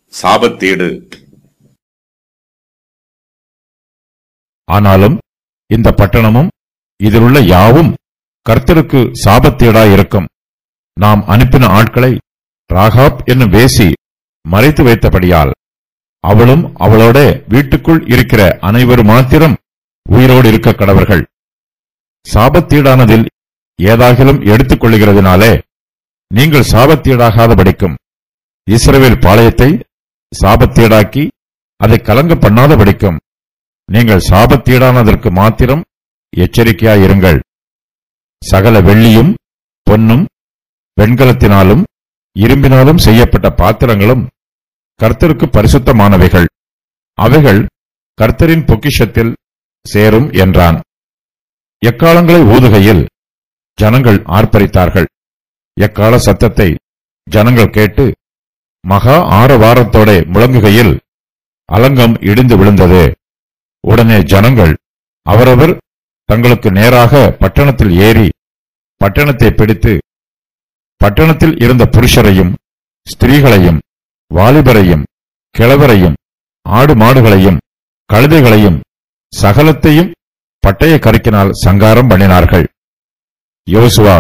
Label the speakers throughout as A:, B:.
A: சாபத்தீடு
B: ஆனாலும் இந்த பட்டணமும் இதிலுள்ள யாவும் கர்த்தருக்கு சாபத்தீடாயிருக்கும் நாம் அனுப்பின ஆட்களை ராகாப் என்னும் வேசி மறைத்து வைத்தபடியால் அவளும் அவளோட வீட்டுக்குள் இருக்கிற அனைவரும் மாத்திரம் உயிரோடு இருக்க கடவர்கள் சாபத்தீடானதில் ஏதாகிலும் எடுத்துக் கொள்ளுகிறதினாலே நீங்கள் சாபத்தீடாகாதபடிக்கும் இஸ்ரவேல் பாளையத்தை சாபத்தீடாக்கி அதை கலங்க பண்ணாதபடிக்கும் நீங்கள் சாபத்தீடானதற்கு மாத்திரம் எச்சரிக்கையாயிருங்கள் சகல வெள்ளியும் பொன்னும் வெண்கலத்தினாலும் இரும்பினாலும் செய்யப்பட்ட பாத்திரங்களும் கர்த்தருக்கு பரிசுத்தமானவைகள் அவைகள் கர்த்தரின் பொக்கிஷத்தில் சேரும் என்றான் எக்காலங்களை ஊதுகையில் ஜனங்கள் ஆர்ப்பரித்தார்கள் எக்கால சத்தத்தை ஜனங்கள் கேட்டு மகா ஆரவாரத்தோட முழங்குகையில் அலங்கம் இடிந்து விழுந்தது உடனே ஜனங்கள் அவரவர் தங்களுக்கு நேராக பட்டணத்தில் ஏறி பட்டணத்தை பிடித்து பட்டணத்தில் இருந்த புருஷரையும் ஸ்திரீகளையும் வாலிபரையும் கிழவரையும் ஆடு மாடுகளையும் கழுதைகளையும் சகலத்தையும் பட்டய கருக்கினால் சங்காரம் பண்ணினார்கள் யோசுவா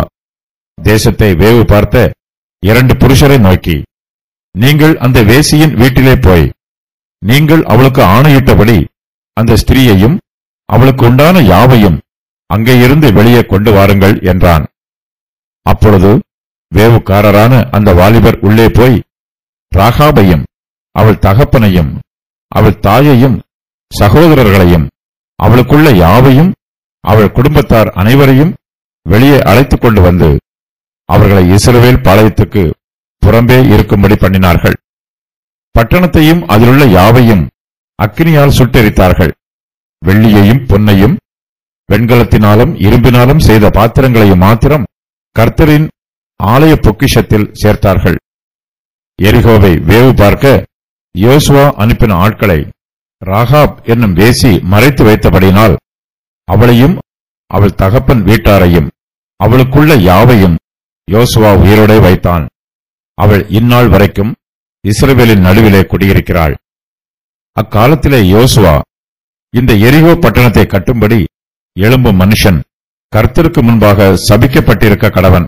B: தேசத்தை வேவு பார்த்த இரண்டு புருஷரை நோக்கி நீங்கள் அந்த வேசியின் வீட்டிலே போய் நீங்கள் அவளுக்கு ஆணையிட்டபடி அந்த ஸ்திரீயையும் அவளுக்கு உண்டான யாவையும் அங்கே இருந்து வெளியே கொண்டு வாருங்கள் என்றான் அப்பொழுது வேவுக்காரரான அந்த வாலிபர் உள்ளே போய் ராகாபையும் அவள் தகப்பனையும் அவள் தாயையும் சகோதரர்களையும் அவளுக்குள்ள யாவையும் அவள் குடும்பத்தார் அனைவரையும் வெளியே அழைத்துக் கொண்டு வந்து அவர்களை இஸ்ரவேல் பாளையத்துக்கு புறம்பே இருக்கும்படி பண்ணினார்கள் பட்டணத்தையும் அதிலுள்ள யாவையும் அக்கினியால் சுட்டெரித்தார்கள் வெள்ளியையும் பொன்னையும் வெண்கலத்தினாலும் இரும்பினாலும் செய்த பாத்திரங்களையும் மாத்திரம் கர்த்தரின் ஆலய பொக்கிஷத்தில் சேர்த்தார்கள் எரிகோவை வேவு பார்க்க யோசுவா அனுப்பின ஆட்களை ராகாப் என்னும் வேசி மறைத்து வைத்தபடியினால் அவளையும் அவள் தகப்பன் வீட்டாரையும் அவளுக்குள்ள யாவையும் யோசுவா உயிரோடே வைத்தான் அவள் இந்நாள் வரைக்கும் இஸ்ரவேலின் நடுவிலே குடியிருக்கிறாள் அக்காலத்திலே யோசுவா இந்த எரிகோ பட்டணத்தை கட்டும்படி எழும்பும் மனுஷன் கர்த்தருக்கு முன்பாக சபிக்கப்பட்டிருக்க கடவன்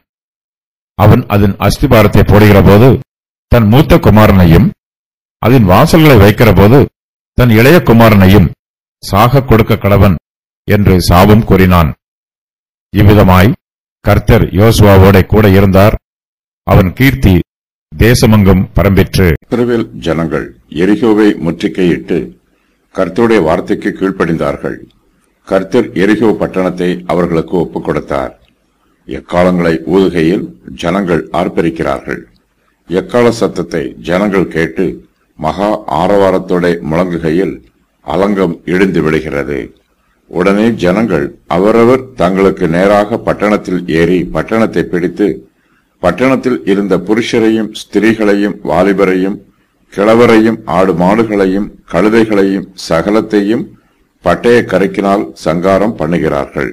B: அவன் அதன் அஸ்திபாரத்தை போடுகிறபோது தன் மூத்த குமாரனையும் அதன் வாசல்களை வைக்கிறபோது தன் இளைய குமாரனையும் சாக கொடுக்க கடவன் என்று சாபம் கூறினான் இவ்விதமாய் கர்த்தர் யோசுவாவோட கூட இருந்தார் அவன் கீர்த்தி தேசமெங்கும் பரம்பிற்று
A: இஸ்ரவேல் ஜனங்கள் எரிகோவை முற்றுகையிட்டு கர்த்தருடைய வார்த்தைக்கு கீழ்ப்படிந்தார்கள் கர்த்தர் எரிகோ பட்டணத்தை அவர்களுக்கு ஒப்புக் கொடுத்தார் எக்காலங்களை ஊதுகையில் ஜனங்கள் ஆர்ப்பரிக்கிறார்கள் எக்கால சத்தத்தை ஜனங்கள் கேட்டு மகா ஆரவாரத்தோட முழங்குகையில் அலங்கம் இடிந்து விடுகிறது உடனே ஜனங்கள் அவரவர் தங்களுக்கு நேராக பட்டணத்தில் ஏறி பட்டணத்தை பிடித்து பட்டணத்தில் இருந்த புருஷரையும் ஸ்திரீகளையும் வாலிபரையும் கிழவரையும் ஆடு மாடுகளையும் கழுதைகளையும் சகலத்தையும் பட்டய கரைக்கினால் சங்காரம் பண்ணுகிறார்கள்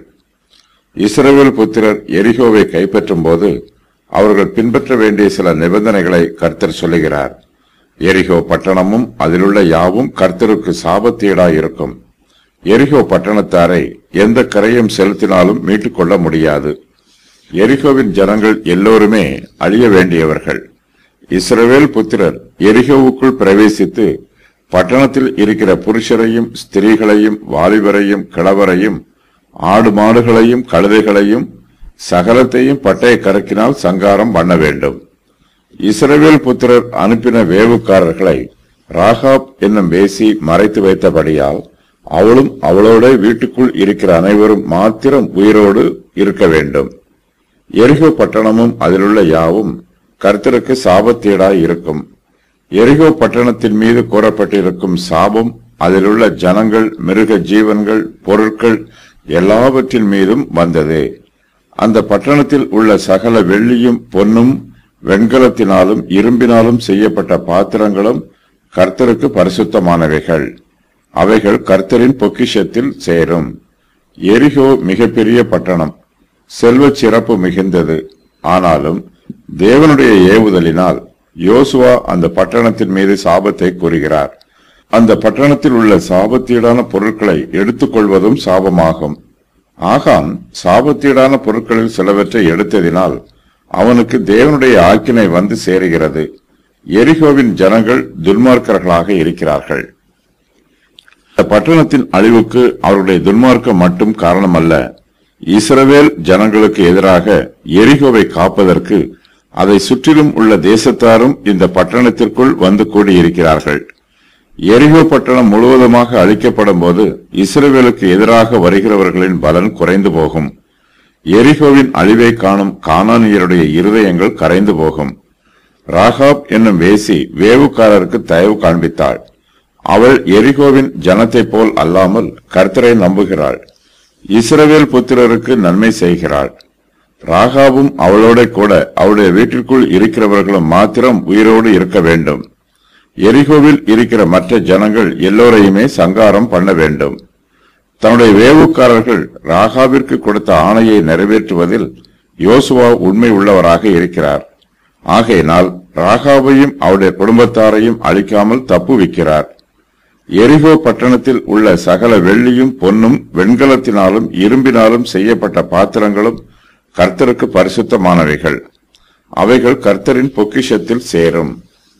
A: இஸ்ரவேல் புத்திரர் எரிகோவை கைப்பற்றும் போது அவர்கள் பின்பற்ற வேண்டிய சில நிபந்தனைகளை கர்த்தர் சொல்லுகிறார் எரிகோ பட்டணமும் அதிலுள்ள யாவும் கர்த்தருக்கு சாபத்தீடாயிருக்கும் எரிகோ பட்டணத்தாரை எந்த கரையும் செலுத்தினாலும் மீட்டுக் கொள்ள முடியாது எரிகோவின் ஜனங்கள் எல்லோருமே அழிய வேண்டியவர்கள் இஸ்ரவேல் புத்திரர் எரிகோவுக்குள் பிரவேசித்து பட்டணத்தில் இருக்கிற புருஷரையும் ஸ்திரீகளையும் வாலிபரையும் கிழவரையும் ஆடு மாடுகளையும் கழுதைகளையும் சகலத்தையும் பட்டய கறக்கினால் சங்காரம் பண்ண வேண்டும் இஸ்ரவேல் புத்திரர் அனுப்பின வேவுக்காரர்களை ராகாப் என்னும் வேசி மறைத்து வைத்தபடியால் அவளும் அவளோட வீட்டுக்குள் இருக்கிற அனைவரும் மாத்திரம் உயிரோடு இருக்க வேண்டும் எரிகோ பட்டணமும் அதிலுள்ள யாவும் கர்த்தருக்கு சாபத்தீடாய் இருக்கும் எரிகோ பட்டணத்தின் மீது கூறப்பட்டிருக்கும் சாபம் அதிலுள்ள ஜனங்கள் மிருக ஜீவன்கள் பொருட்கள் எல்லாவற்றின் மீதும் வந்தது அந்த பட்டணத்தில் உள்ள சகல வெள்ளியும் பொன்னும் வெண்கலத்தினாலும் இரும்பினாலும் செய்யப்பட்ட பாத்திரங்களும் கர்த்தருக்கு பரிசுத்தமானவைகள் அவைகள் கர்த்தரின் பொக்கிஷத்தில் சேரும் எரிகோ மிகப்பெரிய பட்டணம் செல்வச் சிறப்பு மிகுந்தது ஆனாலும் தேவனுடைய ஏவுதலினால் யோசுவா அந்த பட்டணத்தின் மீது சாபத்தை கூறுகிறார் அந்த பட்டணத்தில் உள்ள சாபத்தீடான பொருட்களை எடுத்துக்கொள்வதும் சாபமாகும் ஆகான் சாபத்தீடான பொருட்களில் சிலவற்றை எடுத்ததினால் அவனுக்கு தேவனுடைய ஆக்கினை வந்து சேருகிறது எரிகோவின் ஜனங்கள் துன்மார்க்கர்களாக இருக்கிறார்கள் இந்த பட்டணத்தின் அழிவுக்கு அவருடைய துன்மார்க்கம் மட்டும் காரணமல்ல இஸ்ரவேல் ஜனங்களுக்கு எதிராக எரிகோவை காப்பதற்கு அதை சுற்றிலும் உள்ள தேசத்தாரும் இந்த பட்டணத்திற்குள் வந்து கூடியிருக்கிறார்கள் எரிகோ பட்டணம் முழுவதுமாக அழிக்கப்படும் போது இஸ்ரவேலுக்கு எதிராக வருகிறவர்களின் பலன் குறைந்து போகும் எரிகோவின் அழிவை காணும் கானானியருடைய இருதயங்கள் கரைந்து போகும் ராகாப் என்னும் வேசி வேவுக்காரருக்கு தயவு காண்பித்தாள் அவள் எரிகோவின் ஜனத்தைப் போல் அல்லாமல் கர்த்தரை நம்புகிறாள் இஸ்ரவேல் புத்திரருக்கு நன்மை செய்கிறாள் ராகாவும் அவளோட கூட அவளுடைய வீட்டிற்குள் இருக்கிறவர்களும் மாத்திரம் உயிரோடு இருக்க வேண்டும் எரிகோவில் இருக்கிற மற்ற ஜனங்கள் எல்லோரையுமே சங்காரம் பண்ண வேண்டும் தன்னுடைய வேவுக்காரர்கள் ராகாவிற்கு கொடுத்த ஆணையை நிறைவேற்றுவதில் யோசுவா உண்மை உள்ளவராக இருக்கிறார் ஆகையினால் ராகாவையும் அவருடைய குடும்பத்தாரையும் அழிக்காமல் தப்புவிக்கிறார் எரிகோ பட்டணத்தில் உள்ள சகல வெள்ளியும் பொன்னும் வெண்கலத்தினாலும் இரும்பினாலும் செய்யப்பட்ட பாத்திரங்களும் கர்த்தருக்கு பரிசுத்தமானவைகள் அவைகள் கர்த்தரின் பொக்கிஷத்தில் சேரும்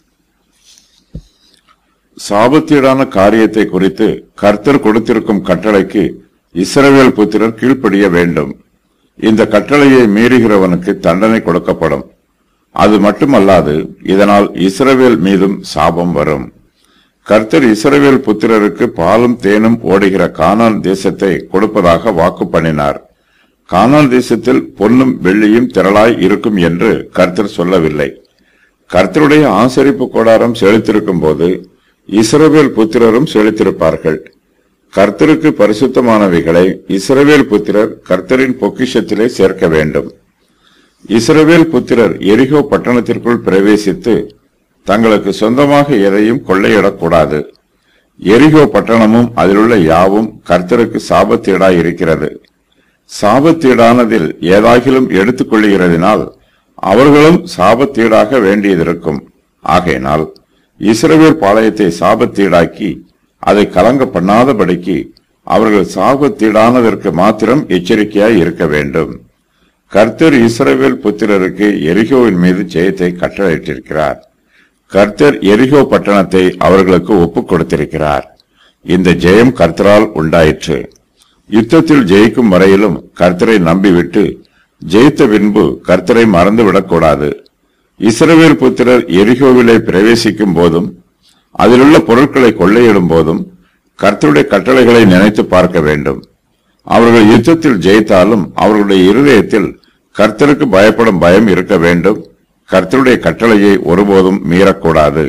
A: சாபத்தீடான காரியத்தை குறித்து கர்த்தர் கொடுத்திருக்கும் கட்டளைக்கு இஸ்ரவேல் புத்திரர் கீழ்ப்படிய வேண்டும் இந்த கட்டளையை மீறுகிறவனுக்கு தண்டனை கொடுக்கப்படும் அது மட்டுமல்லாது இதனால் இஸ்ரவேல் மீதும் சாபம் வரும் கர்த்தர் இஸ்ரவேல் புத்திரருக்கு பாலும் தேனும் ஓடுகிற கானான் தேசத்தை கொடுப்பதாக வாக்கு பண்ணினார் கானான் தேசத்தில் பொன்னும் வெள்ளியும் திரளாய் இருக்கும் என்று கர்த்தர் சொல்லவில்லை கர்த்தருடைய ஆசரிப்பு கோடாரம் செலுத்திருக்கும் போது இஸ்ரவேல் புத்திரரும் செலுத்திருப்பார்கள் கர்த்தருக்கு பரிசுத்தமானவைகளை இஸ்ரவேல் புத்திரர் கர்த்தரின் பொக்கிஷத்திலே சேர்க்க வேண்டும் இஸ்ரவேல் புத்திரர் எரிகோ பட்டணத்திற்குள் பிரவேசித்து தங்களுக்கு சொந்தமாக எதையும் கொள்ளையிடக்கூடாது எரிகோ பட்டணமும் அதிலுள்ள யாவும் கர்த்தருக்கு சாபத்தீடாய் இருக்கிறது சாபத்தீடானதில் ஏதாகிலும் எடுத்துக்கொள்கிறதினால் அவர்களும் சாபத்தீடாக வேண்டியதிருக்கும் ஆகையினால் இஸ்ரவேல் பாளையத்தை சாபத்தீடாக்கி அதை கலங்க பண்ணாதபடிக்கு அவர்கள் சாபத்தீடானதற்கு மாத்திரம் எச்சரிக்கையாய் இருக்க வேண்டும் கர்த்தர் இஸ்ரவேல் புத்திரருக்கு எரிகோவின் மீது ஜெயத்தை கட்டளையிட்டிருக்கிறார் கர்த்தர் எரிகோ பட்டணத்தை அவர்களுக்கு ஒப்புக் கொடுத்திருக்கிறார் இந்த ஜெயம் கர்த்தரால் உண்டாயிற்று யுத்தத்தில் ஜெயிக்கும் வரையிலும் கர்த்தரை நம்பிவிட்டு ஜெயித்த பின்பு கர்த்தரை மறந்துவிடக்கூடாது இஸ்ரவேல் புத்திரர் எரிகோவிலே பிரவேசிக்கும் போதும் அதிலுள்ள பொருட்களை கொள்ளையிடும் போதும் கர்த்தருடைய கட்டளைகளை நினைத்து பார்க்க வேண்டும் அவர்கள் யுத்தத்தில் ஜெயித்தாலும் அவர்களுடைய இருதயத்தில் கர்த்தருக்கு பயப்படும் பயம் இருக்க வேண்டும் கர்த்தருடைய கட்டளையை ஒருபோதும் மீறக்கூடாது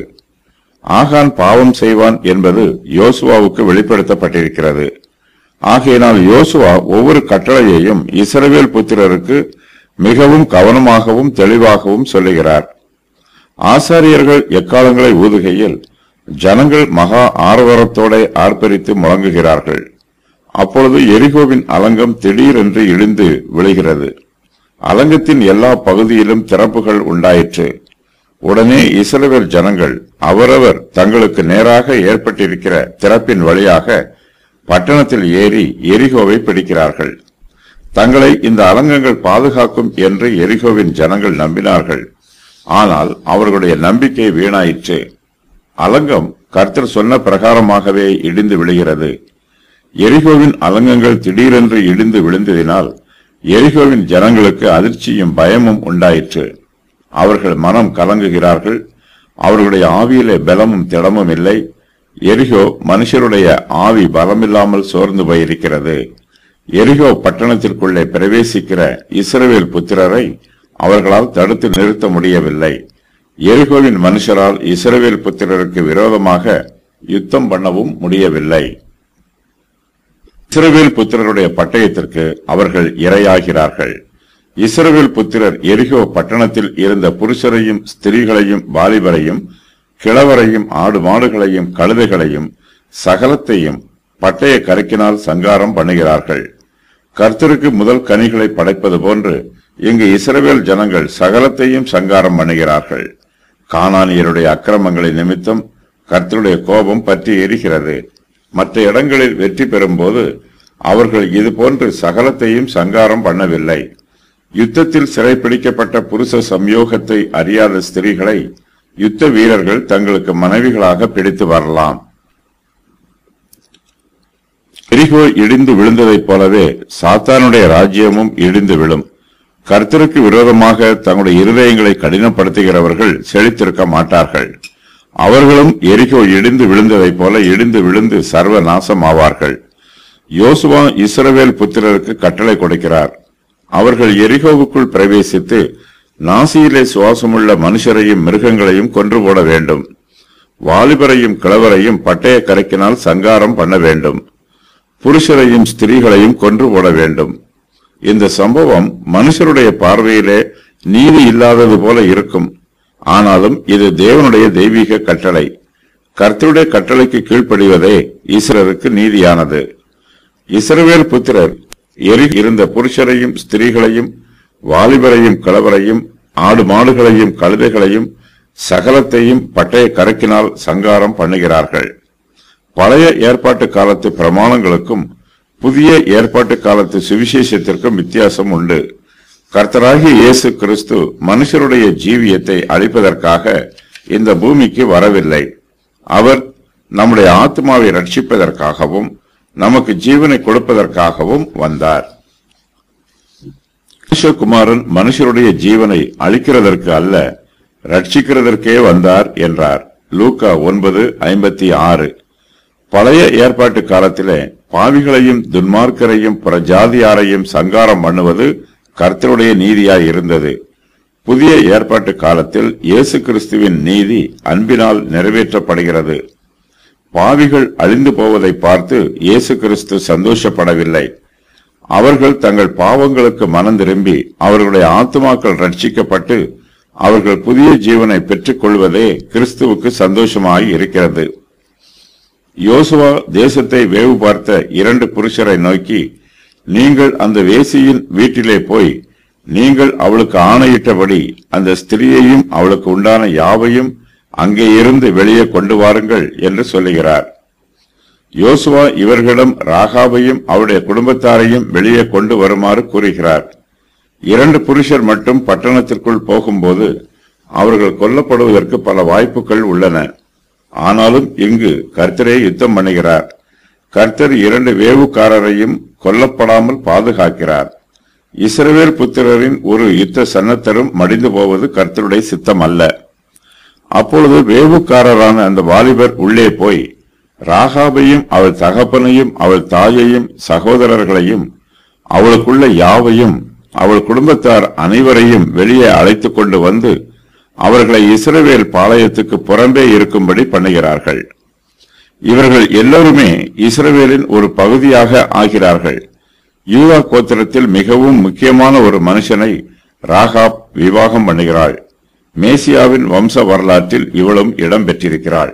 A: ஆகான் பாவம் செய்வான் என்பது யோசுவாவுக்கு வெளிப்படுத்தப்பட்டிருக்கிறது ஆகையினால் யோசுவா ஒவ்வொரு கட்டளையையும் இஸ்ரவேல் புத்திரருக்கு மிகவும் கவனமாகவும் தெளிவாகவும் சொல்லுகிறார் ஆசாரியர்கள் எக்காலங்களை ஊதுகையில் ஜனங்கள் மகா ஆரவாரத்தோட ஆர்ப்பரித்து முழங்குகிறார்கள் அப்பொழுது எரிகோவின் அலங்கம் திடீரென்று இடிந்து விழுகிறது அலங்கத்தின் எல்லா பகுதியிலும் திறப்புகள் உண்டாயிற்று உடனே இஸ்ரவேல் ஜனங்கள் அவரவர் தங்களுக்கு நேராக ஏற்பட்டிருக்கிற திறப்பின் வழியாக பட்டணத்தில் ஏறி எரிகோவை பிடிக்கிறார்கள் தங்களை இந்த அலங்கங்கள் பாதுகாக்கும் என்று எரிகோவின் ஜனங்கள் நம்பினார்கள் ஆனால் அவர்களுடைய நம்பிக்கை வீணாயிற்று அலங்கம் கர்த்தர் சொன்ன பிரகாரமாகவே இடிந்து விழுகிறது எரிகோவின் அலங்கங்கள் திடீரென்று இடிந்து விழுந்ததினால் எரிகோவின் ஜனங்களுக்கு அதிர்ச்சியும் பயமும் உண்டாயிற்று அவர்கள் மனம் கலங்குகிறார்கள் அவர்களுடைய ஆவியிலே பலமும் திடமும் இல்லை எரிகோ மனுஷருடைய ஆவி பலமில்லாமல் சோர்ந்து போயிருக்கிறது எரிகோ பட்டணத்திற்குள்ளே பிரவேசிக்கிற இஸ்ரவேல் புத்திரரை அவர்களால் தடுத்து நிறுத்த முடியவில்லை எரிகோவின் மனுஷரால் இஸ்ரவேல் புத்திரருக்கு விரோதமாக யுத்தம் பண்ணவும் முடியவில்லை இஸ்ரவேல் புத்திரருடைய பட்டயத்திற்கு அவர்கள் இரையாகிறார்கள் இஸ்ரவேல் புத்திரர் எரிகோ பட்டணத்தில் இருந்த புருஷரையும் ஸ்திரீகளையும் வாலிபரையும் கிழவரையும் ஆடு மாடுகளையும் கழுதைகளையும் சகலத்தையும் பட்டய கருக்கினால் சங்காரம் பண்ணுகிறார்கள் கர்த்தருக்கு முதல் கனிகளை படைப்பது போன்று இங்கு இஸ்ரவேல் ஜனங்கள் சகலத்தையும் சங்காரம் பண்ணுகிறார்கள் கானானியருடைய அக்கிரமங்களை நிமித்தம் கர்த்தருடைய கோபம் பற்றி எரிகிறது மற்ற இடங்களில் வெற்றி பெறும்போது அவர்கள் இதுபோன்று சகலத்தையும் சங்காரம் பண்ணவில்லை யுத்தத்தில் சிறைப்பிடிக்கப்பட்ட புருஷ சம்யோகத்தை அறியாத ஸ்திரீகளை யுத்த வீரர்கள் தங்களுக்கு மனைவிகளாக பிடித்து வரலாம் எரிகோ இடிந்து விழுந்ததைப் போலவே சாத்தானுடைய ராஜ்யமும் இடிந்து விழும் கர்த்தருக்கு விரோதமாக தங்களுடைய இருதயங்களை கடினப்படுத்துகிறவர்கள் செழித்திருக்க மாட்டார்கள் அவர்களும் எரிகோ இடிந்து விழுந்ததைப் போல இடிந்து விழுந்து சர்வ நாசமாவார்கள் யோசுவா இஸ்ரவேல் புத்திரருக்கு கட்டளை கொடுக்கிறார் அவர்கள் எரிகோவுக்குள் பிரவேசித்து நாசியிலே சுவாசமுள்ள மனுஷரையும் மிருகங்களையும் கொன்று போட வேண்டும் வாலிபரையும் கிழவரையும் பட்டய கரைக்கினால் சங்காரம் பண்ண வேண்டும் புருஷரையும் ஸ்திரீகளையும் கொன்று போட வேண்டும் இந்த சம்பவம் மனுஷருடைய பார்வையிலே நீதி இல்லாதது போல இருக்கும் ஆனாலும் இது தேவனுடைய தெய்வீக கட்டளை கர்த்தருடைய கட்டளைக்கு கீழ்ப்படிவதே ஈஸ்வரருக்கு நீதியானது இஸ்ரவேல் புத்திரர் எரி இருந்த புருஷரையும் ஸ்திரீகளையும் வாலிபரையும் கிழவரையும் ஆடு மாடுகளையும் கழுதைகளையும் சகலத்தையும் பட்டய கரக்கினால் சங்காரம் பண்ணுகிறார்கள் பழைய ஏற்பாட்டு காலத்து பிரமாணங்களுக்கும் புதிய ஏற்பாட்டு காலத்து சுவிசேஷத்திற்கும் வித்தியாசம் உண்டு கர்த்தராகிய இயேசு கிறிஸ்து மனுஷருடைய ஜீவியத்தை அழிப்பதற்காக இந்த பூமிக்கு வரவில்லை அவர் நம்முடைய ஆத்மாவை ரட்சிப்பதற்காகவும் நமக்கு ஜீவனை கொடுப்பதற்காகவும் வந்தார் மனுஷகுமாரன் மனுஷருடைய ஜீவனை அழிக்கிறதற்கு அல்ல ரட்சிக்கிறதற்கே வந்தார் என்றார் லூக்கா ஒன்பது ஐம்பத்தி ஆறு பழைய ஏற்பாட்டு காலத்திலே பாவிகளையும் துன்மார்க்கரையும் பிரஜாதியாரையும் சங்காரம் பண்ணுவது கர்த்தருடைய நீதியாய் இருந்தது புதிய ஏற்பாட்டு காலத்தில் இயேசு கிறிஸ்துவின் நீதி அன்பினால் நிறைவேற்றப்படுகிறது பாவிகள் அழிந்து போவதை பார்த்து இயேசு கிறிஸ்து சந்தோஷப்படவில்லை அவர்கள் தங்கள் பாவங்களுக்கு மனம் திரும்பி அவர்களுடைய ஆத்துமாக்கள் ரட்சிக்கப்பட்டு அவர்கள் புதிய ஜீவனை பெற்றுக் கொள்வதே கிறிஸ்துவுக்கு சந்தோஷமாய் இருக்கிறது யோசுவா தேசத்தை வேவு பார்த்த இரண்டு புருஷரை நோக்கி நீங்கள் அந்த வேசியின் வீட்டிலே போய் நீங்கள் அவளுக்கு ஆணையிட்டபடி அந்த ஸ்திரியையும் அவளுக்கு உண்டான யாவையும் அங்கே இருந்து வெளியே கொண்டு வாருங்கள் என்று சொல்லுகிறார் யோசுவா இவர்களிடம் ராகாவையும் அவருடைய குடும்பத்தாரையும் வெளியே கொண்டு வருமாறு கூறுகிறார் இரண்டு புருஷர் மட்டும் பட்டணத்திற்குள் போகும்போது அவர்கள் கொல்லப்படுவதற்கு பல வாய்ப்புகள் உள்ளன ஆனாலும் இங்கு கர்த்தரே யுத்தம் பண்ணுகிறார் கர்த்தர் இரண்டு வேவுக்காரரையும் கொல்லப்படாமல் பாதுகாக்கிறார் இஸ்ரவேல் புத்திரரின் ஒரு யுத்த சன்னத்தரும் மடிந்து போவது கர்த்தருடைய சித்தம் அல்ல அப்பொழுது வேவுக்காரரான அந்த வாலிபர் உள்ளே போய் ராகாபையும் அவள் தகப்பனையும் அவள் தாயையும் சகோதரர்களையும் அவளுக்குள்ள யாவையும் அவள் குடும்பத்தார் அனைவரையும் வெளியே அழைத்துக் கொண்டு வந்து அவர்களை இஸ்ரவேல் பாளையத்துக்கு புறம்பே இருக்கும்படி பண்ணுகிறார்கள் இவர்கள் எல்லோருமே இஸ்ரவேலின் ஒரு பகுதியாக ஆகிறார்கள் யூதா கோத்திரத்தில் மிகவும் முக்கியமான ஒரு மனுஷனை ராகாப் விவாகம் பண்ணுகிறாள் மேசியாவின் வம்ச வரலாற்றில் இவளும் இடம் பெற்றிருக்கிறாள்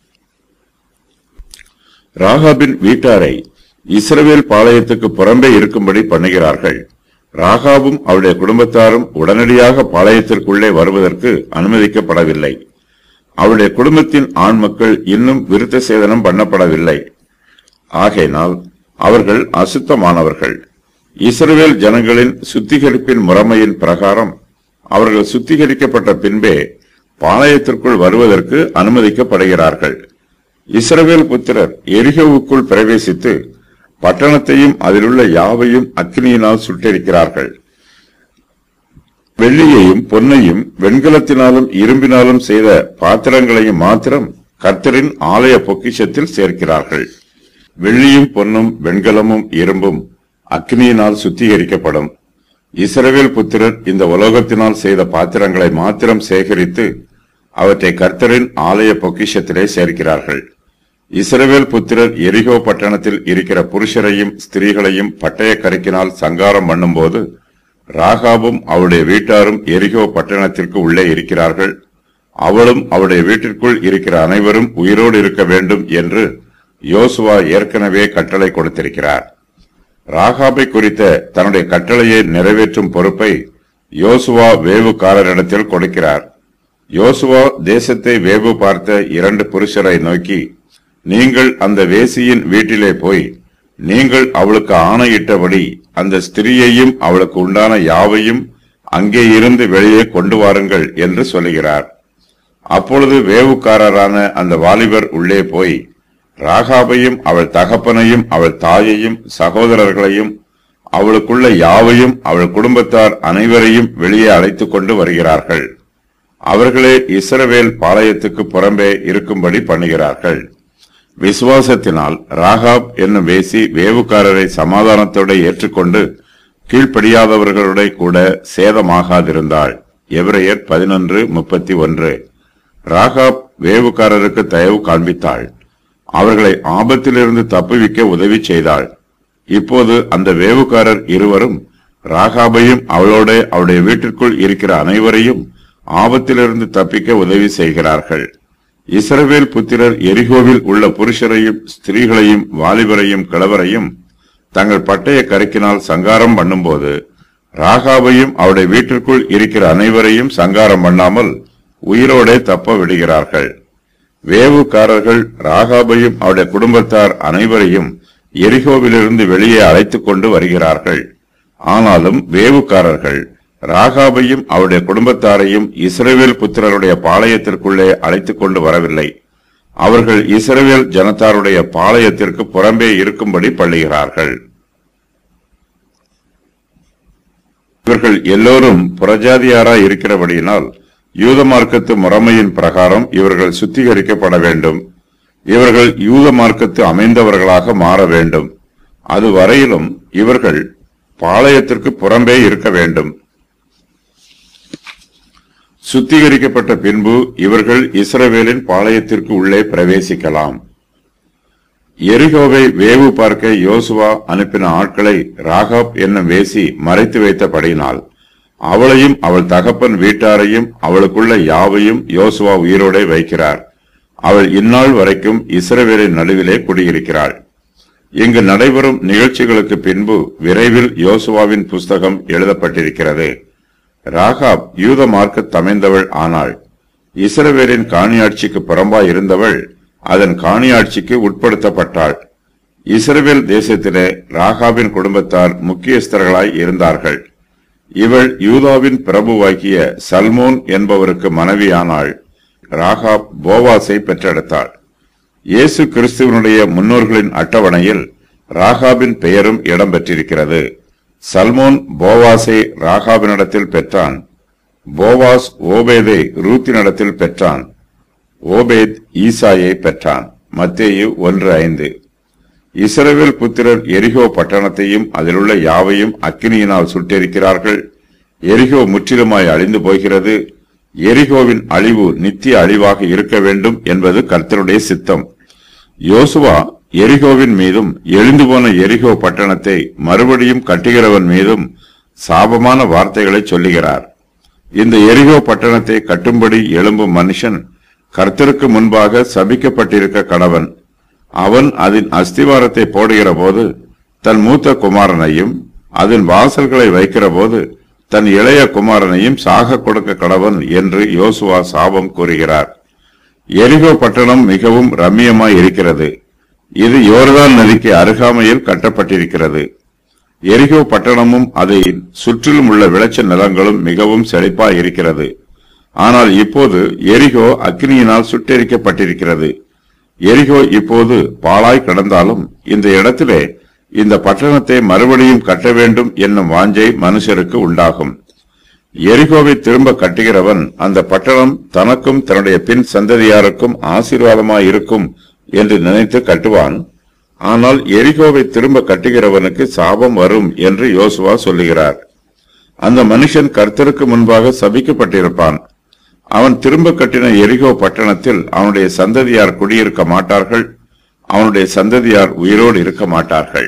A: ராகாபின் வீட்டாரை இஸ்ரவேல் பாளையத்துக்கு புறம்பே இருக்கும்படி பண்ணுகிறார்கள் ராகாபும் அவருடைய குடும்பத்தாரும் உடனடியாக பாளையத்திற்குள்ளே வருவதற்கு அனுமதிக்கப்படவில்லை அவருடைய குடும்பத்தின் ஆண் மக்கள் இன்னும் விருத்த சேதனம் பண்ணப்படவில்லை ஆகையினால் அவர்கள் அசுத்தமானவர்கள் இஸ்ரவேல் ஜனங்களின் சுத்திகரிப்பின் முறைமையின் பிரகாரம் அவர்கள் சுத்திகரிக்கப்பட்ட பின்பே பாளையத்திற்குள் வருவதற்கு அனுமதிக்கப்படுகிறார்கள் இஸ்ரவேல் புத்திரர் எரிகோவுக்குள் பிரவேசித்து பட்டணத்தையும் அதிலுள்ள யாவையும் அக்னியினால் சுட்டெரிக்கிறார்கள் வெள்ளியையும் பொன்னையும் வெண்கலத்தினாலும் இரும்பினாலும் செய்த பாத்திரங்களையும் மாத்திரம் கர்த்தரின் ஆலய பொக்கிஷத்தில் சேர்க்கிறார்கள் வெள்ளியும் பொன்னும் வெண்கலமும் இரும்பும் அக்னியினால் சுத்திகரிக்கப்படும் இஸ்ரவேல் புத்திரர் இந்த உலோகத்தினால் செய்த பாத்திரங்களை மாத்திரம் சேகரித்து அவற்றை கர்த்தரின் ஆலய பொக்கிஷத்திலே சேர்க்கிறார்கள் இஸ்ரவேல் புத்திரர் எரிகோ பட்டணத்தில் இருக்கிற புருஷரையும் ஸ்திரீகளையும் பட்டய கருக்கினால் சங்காரம் பண்ணும்போது ராகாபும் அவருடைய வீட்டாரும் எரிகோ பட்டணத்திற்கு உள்ளே இருக்கிறார்கள் அவளும் அவருடைய வீட்டிற்குள் இருக்கிற அனைவரும் உயிரோடு இருக்க வேண்டும் என்று யோசுவா ஏற்கனவே கட்டளை கொடுத்திருக்கிறார் ராகாபை குறித்த தன்னுடைய கட்டளையை நிறைவேற்றும் பொறுப்பை யோசுவா வேவுக்காரரிடத்தில் கொடுக்கிறார் யோசுவா தேசத்தை வேவு பார்த்த இரண்டு புருஷரை நோக்கி நீங்கள் அந்த வேசியின் வீட்டிலே போய் நீங்கள் அவளுக்கு ஆணையிட்டபடி அந்த ஸ்திரியையும் அவளுக்கு உண்டான யாவையும் அங்கே இருந்து வெளியே கொண்டு வாருங்கள் என்று சொல்லுகிறார் அப்பொழுது வேவுக்காரரான அந்த வாலிபர் உள்ளே போய் ராகாபையும் அவள் தகப்பனையும் அவள் தாயையும் சகோதரர்களையும் அவளுக்குள்ள யாவையும் அவள் குடும்பத்தார் அனைவரையும் வெளியே அழைத்துக் கொண்டு வருகிறார்கள் அவர்களே இஸ்ரவேல் பாளையத்துக்கு புறம்பே இருக்கும்படி பண்ணுகிறார்கள் விசுவாசத்தினால் ராகாப் என்னும் வேசி வேவுக்காரரை சமாதானத்தோடு ஏற்றுக்கொண்டு கீழ்ப்படியாதவர்களுடைய கூட சேதமாகாதிருந்தாள் எபிரேயர் பதினொன்று முப்பத்தி ஒன்று ராகாப் வேவுக்காரருக்கு தயவு காண்பித்தாள் அவர்களை ஆபத்திலிருந்து தப்புவிக்க உதவி செய்தாள் இப்போது அந்த வேவுக்காரர் இருவரும் ராகாபையும் அவளோட அவருடைய வீட்டிற்குள் இருக்கிற அனைவரையும் ஆபத்திலிருந்து தப்பிக்க உதவி செய்கிறார்கள் இஸ்ரவேல் புத்திரர் எரிகோவில் உள்ள புருஷரையும் ஸ்திரீகளையும் வாலிபரையும் கிழவரையும் தங்கள் பட்டய கருக்கினால் சங்காரம் பண்ணும்போது ராகாபையும் அவருடைய வீட்டிற்குள் இருக்கிற அனைவரையும் சங்காரம் பண்ணாமல் உயிரோடே தப்ப விடுகிறார்கள் வேவுக்காரர்கள் ராகாபையும் அவருடைய குடும்பத்தார் அனைவரையும் எரிகோவிலிருந்து வெளியே அழைத்துக் கொண்டு வருகிறார்கள் ஆனாலும் வேவுக்காரர்கள் ராகாபையும் அவருடைய குடும்பத்தாரையும் இஸ்ரவேல் புத்திரருடைய பாளையத்திற்குள்ளே அழைத்துக் கொண்டு வரவில்லை அவர்கள் இஸ்ரவேல் ஜனத்தாருடைய பாளையத்திற்கு புறம்பே இருக்கும்படி பள்ளுகிறார்கள் இவர்கள் எல்லோரும் புறஜாதியாராய் இருக்கிறபடியினால் யூத மார்க்கத்து முறைமையின் பிரகாரம் இவர்கள் சுத்திகரிக்கப்பட வேண்டும் இவர்கள் யூத மார்க்கத்து அமைந்தவர்களாக மாற வேண்டும் அது வரையிலும் இவர்கள் பாளையத்திற்கு புறம்பே இருக்க வேண்டும் சுத்திகரிக்கப்பட்ட பின்பு இவர்கள் இஸ்ரவேலின் பாளையத்திற்கு உள்ளே பிரவேசிக்கலாம் எரிகோவை வேவு பார்க்க யோசுவா அனுப்பின ஆட்களை ராகாப் என்னும் வேசி மறைத்து வைத்தபடியினால் அவளையும் அவள் தகப்பன் வீட்டாரையும் அவளுக்குள்ள யாவையும் யோசுவா உயிரோடே வைக்கிறார் அவள் இந்நாள் வரைக்கும் இஸ்ரவேலின் நடுவிலே குடியிருக்கிறாள் இங்கு நடைபெறும் நிகழ்ச்சிகளுக்கு பின்பு விரைவில் யோசுவாவின் புஸ்தகம் எழுதப்பட்டிருக்கிறது ராகாப் யூத மார்க்கத் தமைந்தவள் ஆனாள் இஸ்ரவேலின் காணியாட்சிக்கு புறம்பாய் இருந்தவள் அதன் காணியாட்சிக்கு உட்படுத்தப்பட்டாள் இஸ்ரவேல் தேசத்திலே ராகாபின் குடும்பத்தார் முக்கியஸ்தர்களாய் இருந்தார்கள் இவள் யூதாவின் பிரபுவாகிய சல்மோன் என்பவருக்கு மனைவியானாள் ராகாப் போவாஸை பெற்றெடுத்தாள் இயேசு கிறிஸ்துவனுடைய முன்னோர்களின் அட்டவணையில் ராகாபின் பெயரும் இடம்பெற்றிருக்கிறது சல்மோன் போவாஸை ராகாபினிடத்தில் பெற்றான் போவாஸ் ஓபேதை ரூத்தினிடத்தில் பெற்றான் ஓபேத் ஈசாயை பெற்றான் மத்தேயு ஒன்று ஐந்து இஸ்ரவேல் புத்திரர் எரிகோ பட்டணத்தையும் அதிலுள்ள யாவையும் அக்கினியினால் சுட்டெரிக்கிறார்கள் எரிகோ முற்றிலுமாய் அழிந்து போகிறது எரிகோவின் அழிவு நித்திய அழிவாக இருக்க வேண்டும் என்பது கர்த்தருடைய சித்தம் யோசுவா எரிகோவின் மீதும் எழுந்து போன எரிகோ பட்டணத்தை மறுபடியும் கட்டுகிறவன் மீதும் சாபமான வார்த்தைகளை சொல்லுகிறார் இந்த எரிகோ பட்டணத்தை கட்டும்படி எழும்பும் மனுஷன் கர்த்தருக்கு முன்பாக சபிக்கப்பட்டிருக்க கடவன் அவன் அதன் அஸ்திவாரத்தை போடுகிற போது தன் மூத்த குமாரனையும் அதன் வாசல்களை வைக்கிற போது தன் இளைய குமாரனையும் சாக கொடுக்க கடவன் என்று யோசுவா சாபம் கூறுகிறார் எரிகோ பட்டணம் மிகவும் ரம்மியமாய் இருக்கிறது இது யோர்தான் நதிக்கு அருகாமையில் கட்டப்பட்டிருக்கிறது எரிகோ பட்டணமும் அதை சுற்றிலும் உள்ள விளைச்சல் நிலங்களும் மிகவும் செழிப்பாய் இருக்கிறது ஆனால் இப்போது எரிகோ அக்னியினால் சுட்டெரிக்கப்பட்டிருக்கிறது எரிகோ இப்போது பாழாய் கிடந்தாலும் இந்த இடத்திலே இந்த பட்டணத்தை மறுபடியும் கட்ட வேண்டும் என்னும் வாஞ்சை மனுஷருக்கு உண்டாகும் எரிகோவை திரும்ப கட்டுகிறவன் அந்த பட்டணம் தனக்கும் தன்னுடைய பின் சந்ததியாருக்கும் ஆசீர்வாதமாய் இருக்கும் என்று நினைத்து கட்டுவான் ஆனால் எரிகோவை திரும்ப கட்டுகிறவனுக்கு சாபம் வரும் என்று யோசுவா சொல்லுகிறார் அந்த மனுஷன் கர்த்தருக்கு முன்பாக சபிக்கப்பட்டிருப்பான் அவன் திரும்ப கட்டின எரிகோ பட்டணத்தில் அவனுடைய சந்ததியார் குடியிருக்க மாட்டார்கள் அவனுடைய சந்ததியார் உயிரோடு இருக்க மாட்டார்கள்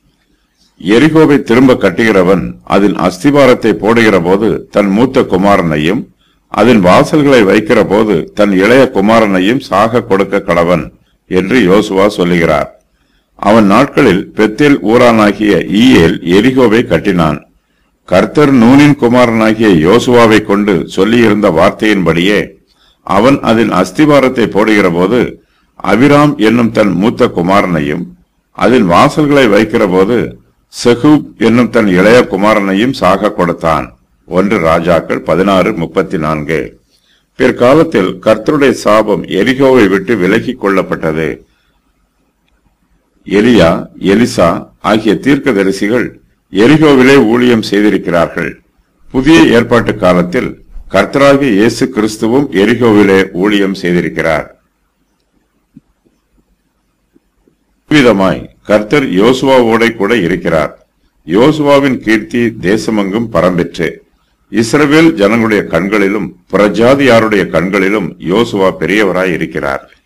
A: எரிகோவை திரும்ப கட்டுகிறவன் அதன் அஸ்திவாரத்தை போடுகிற போது தன் மூத்த குமாரனையும் அதன் வாசல்களை வைக்கிற போது தன் இளைய குமாரனையும் சாக கொடுக்க கடவன் என்று யோசுவா சொல்லுகிறார் அவன் நாட்களில் பெத்தேல் ஊரானாகிய ஈயேல் எரிகோவை கட்டினான் கர்த்தர் நூனின் குமாரனாகிய யோசுவாவை கொண்டு சொல்லியிருந்த வார்த்தையின்படியே அவன் அதில் அஸ்திவாரத்தை போடுகிற போது அபிராம் என்னும் தன் மூத்த குமாரனையும் அதில் வாசல்களை வைக்கிற போது செஹூப் என்னும் தன் இளைய குமாரனையும் சாக கொடுத்தான் ஒன்று ராஜாக்கள் பதினாறு முப்பத்தி நான்கு பிற்காலத்தில் கர்த்தருடைய சாபம் எரிகோவை விட்டு விலகிக் கொள்ளப்பட்டது எலியா எலிசா ஆகிய தீர்க்கதரிசிகள் எரிகோவிலே ஊழியம் செய்திருக்கிறார்கள் புதிய ஏற்பாட்டு காலத்தில் கர்த்தராகிய இயேசு கிறிஸ்துவும் எரிகோவிலே ஊழியம் செய்திருக்கிறார் விதமாய் கர்த்தர் யோசுவாவோட கூட இருக்கிறார் யோசுவாவின் கீர்த்தி தேசமெங்கும் பரம்பெற்று இஸ்ரவேல் ஜனங்களுடைய கண்களிலும் புறஜாதியாருடைய கண்களிலும் யோசுவா பெரியவராய் இருக்கிறார்